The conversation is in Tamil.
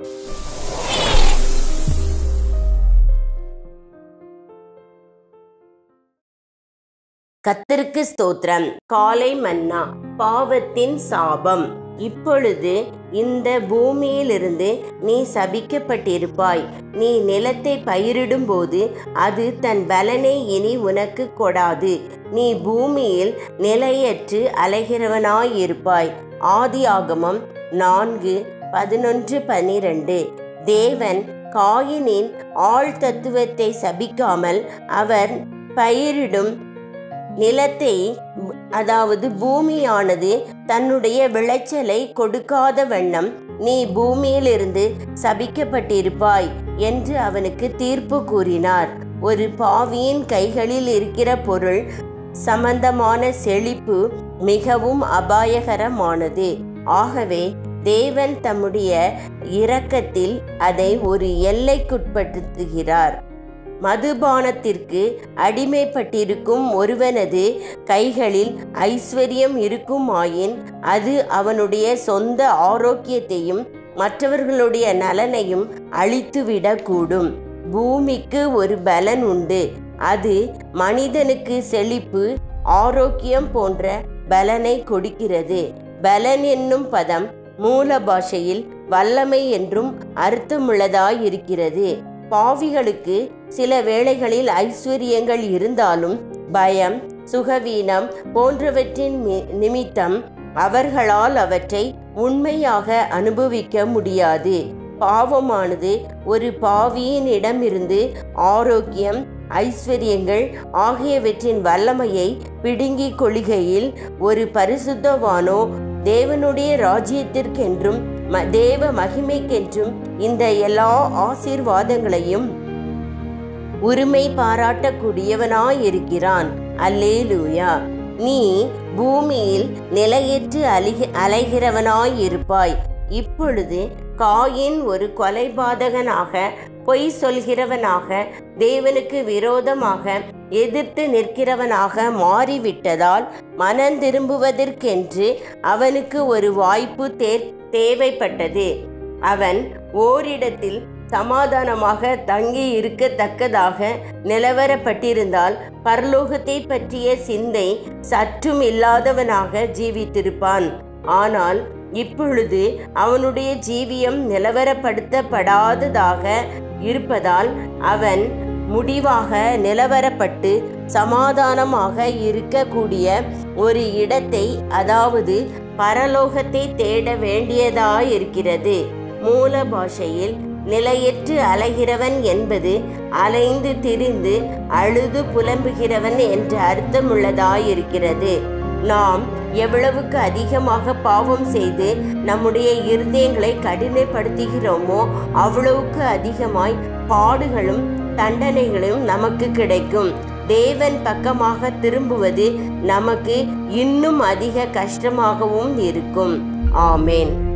கத்தருக்கு ஸ்தோத்திரம் காலை மன்னா பாவத்தின் சாபம் இப்பொழுது இந்த பூமியிலிருந்து நீ சபிக்கப்பட்டிருப்பாய் நீ நிலத்தை பயிரிடும்போது அது தன் பலனை இனி உனக்கு கொடாது நீ பூமியில் நிலையற்று அலைகிறவனாயிருப்பாய் ஆதியாகமம் நான்கு பதினொன்று பனிரெண்டு தேவன் காயினின் ஆழ் தத்துவத்தை சபிக்காமல் அவர் பயிரிடும் நிலத்தை அதாவது பூமியானது தன்னுடைய விளைச்சலை கொடுக்காத வண்ணம் நீ பூமியிலிருந்து சபிக்கப்பட்டிருப்பாய் என்று அவனுக்கு தீர்ப்பு கூறினார் ஒரு பாவியின் கைகளில் இருக்கிற பொருள் சம்பந்தமான செழிப்பு மிகவும் அபாயகரமானது ஆகவே தேவன் தம்முடைய இரக்கத்தில் அதை ஒரு எல்லைக்குட்படுத்துகிறார் மதுபானத்திற்கு அடிமைப்பட்டிருக்கும் ஒருவனது கைகளில் ஐஸ்வர்யம் இருக்குமாயின் அது அவனுடைய சொந்த ஆரோக்கியத்தையும் மற்றவர்களுடைய நலனையும் அழித்துவிடக்கூடும் பூமிக்கு ஒரு பலன் உண்டு அது மனிதனுக்கு செழிப்பு ஆரோக்கியம் போன்ற பலனை கொடுக்கிறது பலன் என்னும் பதம் மூல பாஷையில் வல்லமை என்றும் அர்த்தமுள்ளதாயிருக்கிறது பாவிகளுக்கு சில வேளைகளில் ஐஸ்வர்யங்கள் இருந்தாலும் பயம் சுகவீனம் போன்றவற்றின் நிமித்தம் அவர்களால் அவற்றை உண்மையாக அனுபவிக்க முடியாது பாவமானது ஒரு பாவியினிடமிருந்து ஆரோக்கியம் ஐஸ்வர்யங்கள் ஆகியவற்றின் வல்லமையை பிடுங்கிக் கொள்கையில் ஒரு பரிசுத்தவானோ தேவனுடைய ராஜ்யத்திற்கென்றும் தேவ மகிமைக்கென்றும் இந்த எல்லா ஆசீர்வாதங்களையும் உரிமை பாராட்டக்கூடியவனாயிருக்கிறான் அல்லேலூயா நீ பூமியில் நிலையற்று அலிக அலைகிறவனாயிருப்பாய் இப்பொழுது காயின் ஒரு கொலைபாதகனாக பொய் சொல்கிறவனாக தேவனுக்கு விரோதமாக எதிர்த்து நிற்கிறவனாக மாறிவிட்டதால் மனம் திரும்புவதற்கென்று அவனுக்கு ஒரு வாய்ப்பு தேர் தேவைப்பட்டது அவன் ஓரிடத்தில் சமாதானமாக தங்கி இருக்கத்தக்கதாக நிலவரப்பட்டிருந்தால் பரலோகத்தை பற்றிய சிந்தை சற்றும் இல்லாதவனாக ஜீவித்திருப்பான் ஆனால் இப்பொழுது அவனுடைய ஜீவியம் நிலவரப்படுத்தப்படாததாக இருப்பதால் அவன் முடிவாக நிலவரப்பட்டு சமாதானமாக இருக்கக்கூடிய ஒரு இடத்தை அதாவது பரலோகத்தை தேட வேண்டியதாயிருக்கிறது மூல பாஷையில் நிலையற்று அலைகிறவன் என்பது அலைந்து திரிந்து அழுது புலம்புகிறவன் என்ற அர்த்தமுள்ளதாயிருக்கிறது நாம் எவ்வளவுக்கு அதிகமாக பாவம் செய்து நம்முடைய இருதயங்களை கடினப்படுத்துகிறோமோ அவ்வளவுக்கு அதிகமாய் பாடுகளும் தண்டனைகளும் நமக்கு கிடைக்கும் தேவன் பக்கமாக திரும்புவது நமக்கு இன்னும் அதிக கஷ்டமாகவும் இருக்கும் ஆமேன்